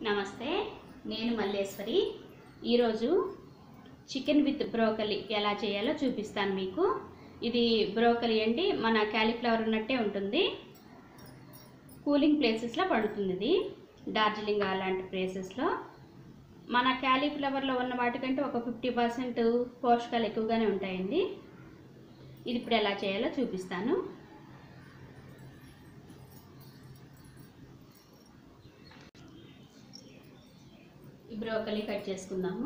నమస్తే నేను మల్లేశ్వరి ఈరోజు చికెన్ విత్ బ్రోకలి ఎలా చేయాలో చూపిస్తాను మీకు ఇది బ్రోకలి అండి మన క్యాలీఫ్లవర్ ఉన్నట్టే ఉంటుంది కూలింగ్ ప్లేసెస్లో పడుతుంది ఇది డార్జిలింగ్ అలాంటి ప్లేసెస్లో మన క్యాలీఫ్లవర్లో ఉన్న వాటికంటే ఒక ఫిఫ్టీ పర్సెంట్ పోషకాలు ఎక్కువగానే ఉంటాయండి ఇది ఇప్పుడు ఎలా చేయాలో చూపిస్తాను ఈ బ్రోకలీ కట్ చేసుకుందాము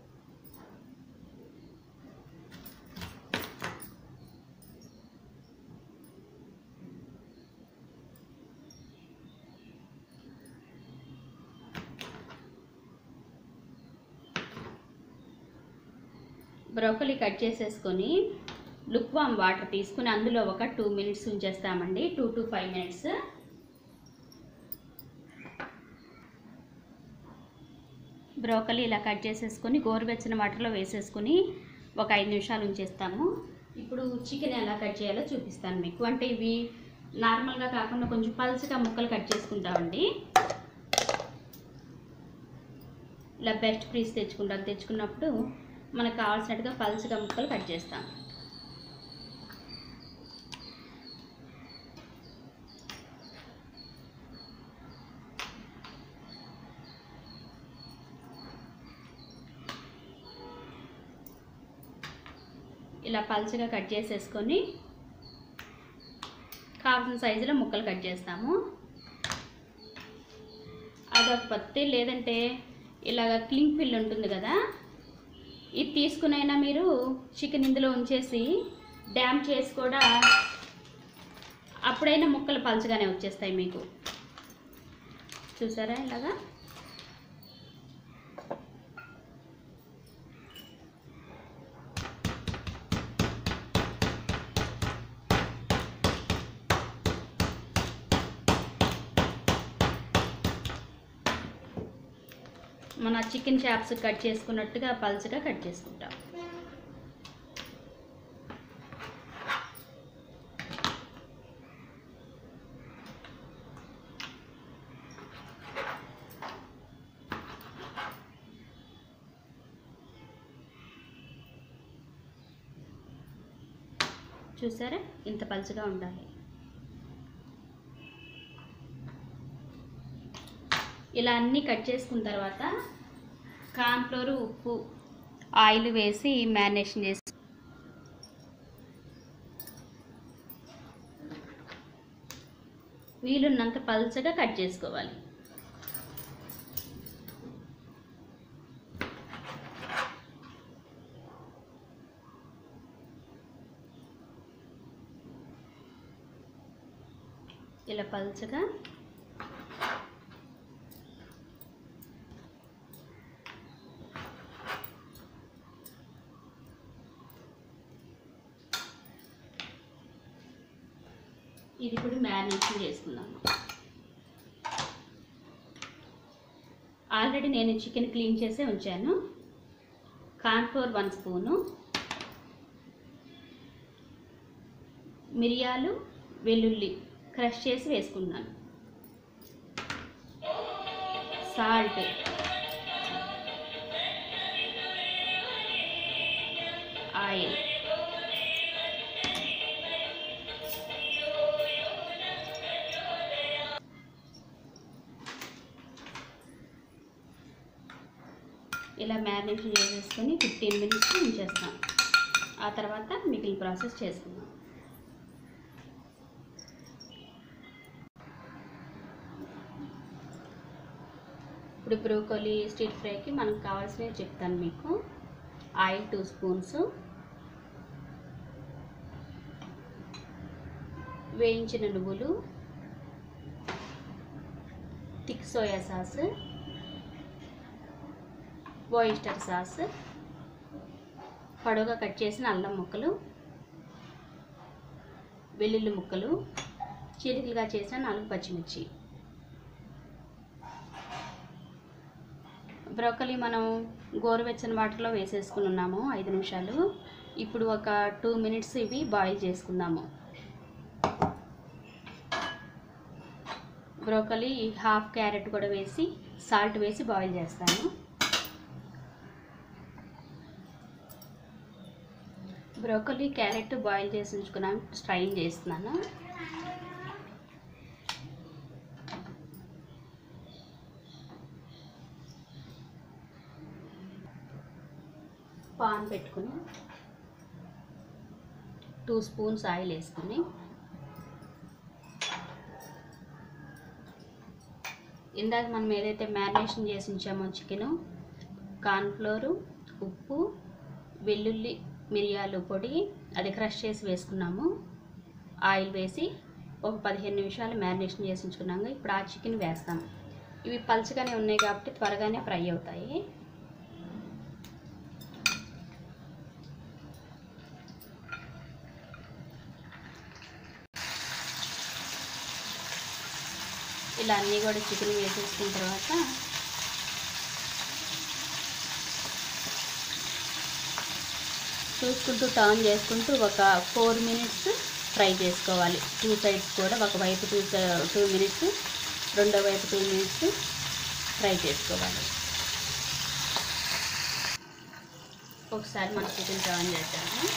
బ్రోకలీ కట్ చేసేసుకొని లుక్ వామ్ వాటర్ తీసుకుని అందులో ఒక టూ మినిట్స్ ఉంచేస్తామండి two to five minutes broccoli ఇలా కట్ చేసేసుకొని గోరువెచ్చని వాటర్లో వేసేసుకొని ఒక ఐదు నిమిషాలు ఉంచేస్తాము ఇప్పుడు చికెన్ ఎలా కట్ చేయాలో చూపిస్తాను మీకు అంటే ఇవి నార్మల్గా కాకుండా కొంచెం పల్చగా ముక్కలు కట్ చేసుకుంటామండి ఇలా బెస్ట్ పీస్ తెచ్చుకుంటాం తెచ్చుకున్నప్పుడు మనకు కావాల్సినట్టుగా పల్చగా ముక్కలు కట్ చేస్తాం ఇలా పల్చగా కట్ చేసేసుకొని కావాల్సిన సైజులో ముక్కలు కట్ చేస్తాము అదొక పత్తి లేదంటే ఇలాగ క్లింగ్ పిల్ ఉంటుంది కదా ఇది తీసుకునైనా మీరు చికెన్ ఇందులో ఉంచేసి డ్యామ్ చేసి కూడా అప్పుడైనా ముక్కలు పలచగానే వచ్చేస్తాయి మీకు చూసారా ఇలాగా మన చికెన్ చాప్స్ కట్ చేసుకున్నట్టుగా పల్చగా కట్ చేసుకుంటాం చూసారా ఇంత పలుచగా ఉండాలి ఇలా అన్నీ కట్ చేసుకున్న తర్వాత కార్న్ఫ్లోర్ ఉప్పు ఆయిల్ వేసి మ్యారినేషన్ చేసి వీలున్నంత పల్చగా కట్ చేసుకోవాలి ఇలా పల్చగా ఇది ఇప్పుడు మ్యారినేషన్ చేసుకుందాము ఆల్రెడీ నేను చికెన్ క్లీన్ చేసే ఉంచాను కార్న్ఫ్లోర్ వన్ స్పూను మిరియాలు వెల్లుల్లి క్రష్ చేసి వేసుకున్నాను సాల్ట్ ఆయిల్ ఇలా మ్యారినేషన్ చేసేసుకొని ఫిఫ్టీన్ మినిట్స్ ఉంచేస్తాం ఆ తర్వాత మిగిలిన ప్రాసెస్ చేసుకుందాం ఇప్పుడు బ్రోకోలీ స్ట్రీట్ ఫ్రైకి మనకు కావాల్సినవి చెప్తాను మీకు ఆయిల్ టూ స్పూన్స్ వేయించిన నువ్వులు thick soya sauce oyster sauce పొడవుగా కట్ చేసిన అల్లం ముక్కలు వెల్లుల్లి ముక్కలు చీలికలుగా చేసిన నాలుగు పచ్చిమిర్చి బ్రోకలీ మనం గోరువెచ్చని వాటర్లో వేసేసుకుని ఉన్నాము ఐదు నిమిషాలు ఇప్పుడు ఒక టూ మినిట్స్ ఇవి బాయిల్ చేసుకుందాము బ్రోకలీ హాఫ్ క్యారెట్ కూడా వేసి సాల్ట్ వేసి బాయిల్ చేస్తాను బ్రోకలీ క్యారెట్ బాయిల్ చేసి ఉంచుకున్నాను స్ట్రైన్ చేస్తున్నాను పాన్ పెట్టుకుని టూ స్పూన్స్ ఆయిల్ వేసుకుని ఇందాక మనం ఏదైతే మ్యారినేషన్ చేసి ఉంచామో చికెను కార్న్ఫ్లోరు ఉప్పు వెల్లుల్లి మిరియాలు పొడి అది క్రష్ చేసి వేసుకున్నాము ఆయిల్ వేసి ఒక పదిహేను నిమిషాలు మ్యారినేషన్ చేసి ఉంచుకున్నాము ఇప్పుడు ఆ చికెన్ వేస్తాం ఇవి పలుచగానే ఉన్నాయి కాబట్టి త్వరగానే ఫ్రై అవుతాయి ఇలా అన్నీ కూడా చికెన్ వేసేసుకున్న తర్వాత చూసుకుంటూ టర్న్ చేసుకుంటూ ఒక ఫోర్ మినిట్స్ ఫ్రై చేసుకోవాలి టూ సైడ్స్ కూడా ఒక వైపు టూ టూ మినిట్స్ రెండో వైపు టూ మినిట్స్ ఫ్రై చేసుకోవాలి ఒకసారి మన చికెన్ టర్న్ చేద్దాము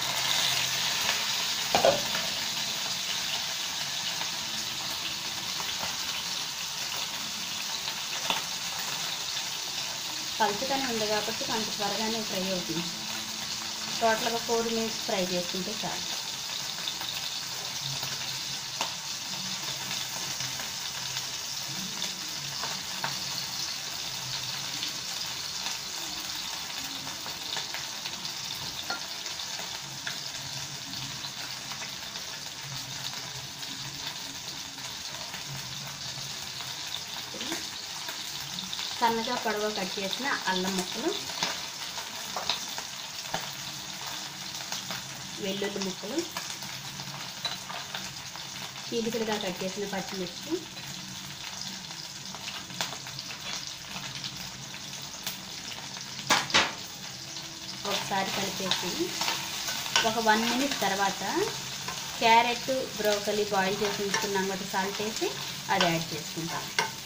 పలుచగానే ఉంది కాబట్టి కొంచెం త్వరగానే ఫ్రై అవుతుంది టోటల్గా ఫోర్ మినిట్స్ ఫ్రై చేసుకుంటే చాలు సన్నగా పొడవ కట్ చేసిన అల్లం ముక్కలు వెల్లుల్లి ముక్కలు చీలికలుగా కట్ చేసిన పచ్చిమిర్చి ఒకసారి కలిపేసి ఒక వన్ మినిట్ తర్వాత క్యారెట్ బ్రోకలీ బాయిల్ చేసి ఉంచుకున్నాం కాబట్టి సాల్ట్ వేసి అది యాడ్ చేసుకుంటాం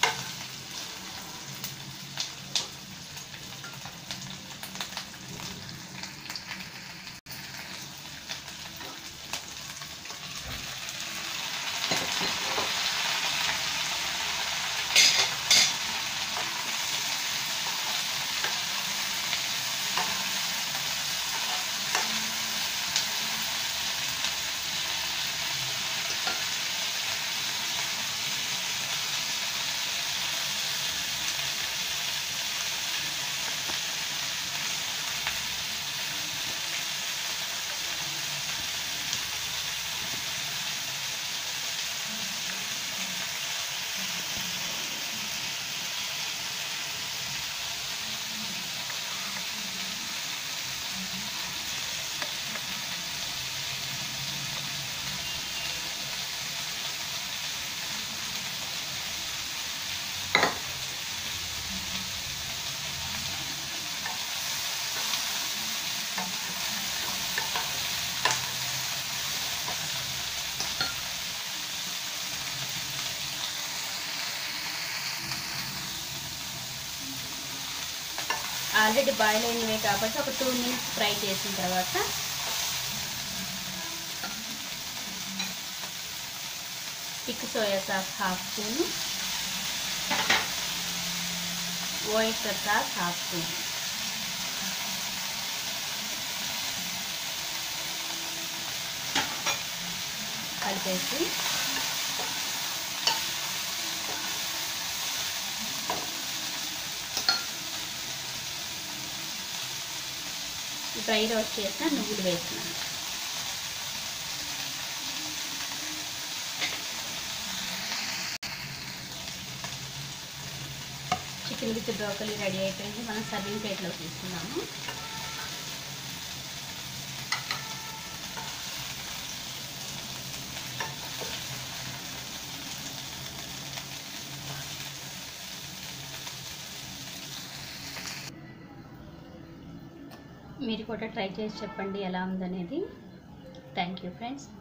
ఆల్రెడీ బాయిల్ అయినవే కాబట్టి ఒక టూ మినిట్స్ ఫ్రై చేసిన తర్వాత thick soya sauce half spoon oyster sauce half spoon కలిపేసి డ్రై రోస్ట్ చేసిన నువ్వులు వేస్తున్నాను చికెన్ విత్ బ్రోకలీ రెడీ అయిపోయింది మనం సర్వింగ్ ప్లేట్లో తీసుకున్నాము మీరు కూడా ట్రై చేసి చెప్పండి ఎలా ఉందనేది థ్యాంక్ యూ ఫ్రెండ్స్